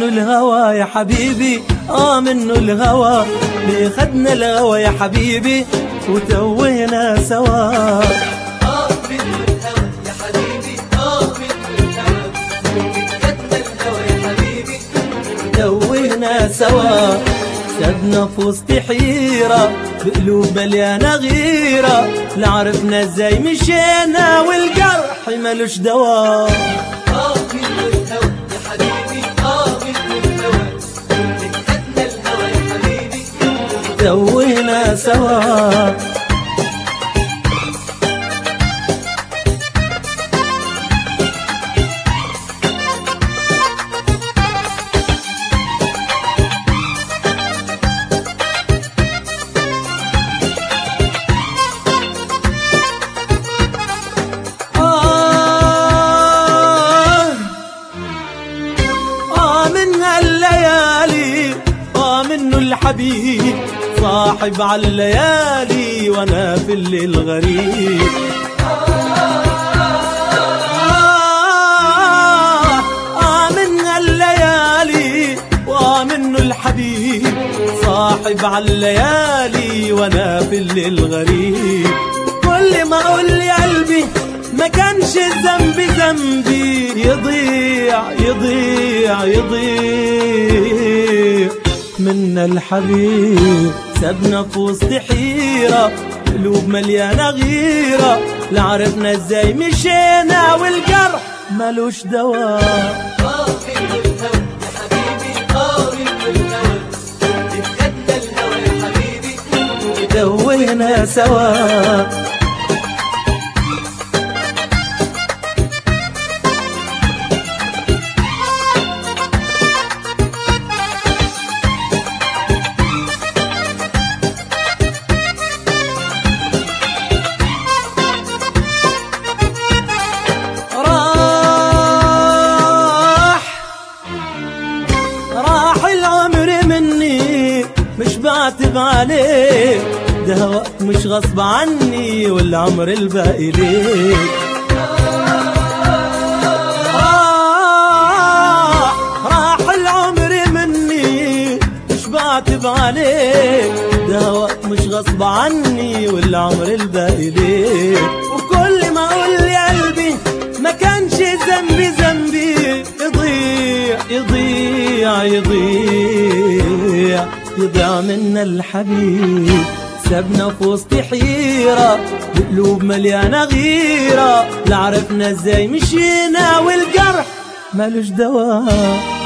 منه الهوى يا حبيبي آه منه الهوى ليه خدنا الهوى يا حبيبي وتوهنا سوا آه منه الهوى يا حبيبي آه منه الهوى خدنا الهوى يا حبيبي توهنا سوا سبنا في وسط حيرة بقلوب مليانة غيرة لا عرفنا ازاي مشينا والجرح ملوش دواء آه منه الهوى يا حبيبي آه منه الهوى خدنا الهوى يا حبيبي توهنا سوا آه آه من الليالي آه منه الحبيب صاحب على الليالي وانا في الليل غريب آه آه من الليالي وآه منه الحبيب صاحب على الليالي وانا في الليل غريب كل ما اقول يا قلبي ما كانش ذنبي ذنبي يضيع يضيع يضيع منا الحبيب سابنا في وسط حيرة قلوب مليانة غيرة لا عرفنا ازاي مشينا والجرح ملوش دواء آه منه الهوى يا حبيبي آه منه الهوى خدنا الهوى يا حبيبي توهنا سوا راح راح العمر مني مش بعتب عليك ده هواك مش غصب عني والعمر الباقي ليك راح راح العمر مني مش بعتب عليك ده هواك مش غصب عني والعمر الباقي ليك وكل ما اقول يا قلبي ما كانش ذنبي ذنبي يضيع يضيع يضيع يضيع منا الحبيب سابنا في وسط حيرة بقلوب مليانة غيرة لا عرفنا ازاي مشينا والجرح ملوش دواء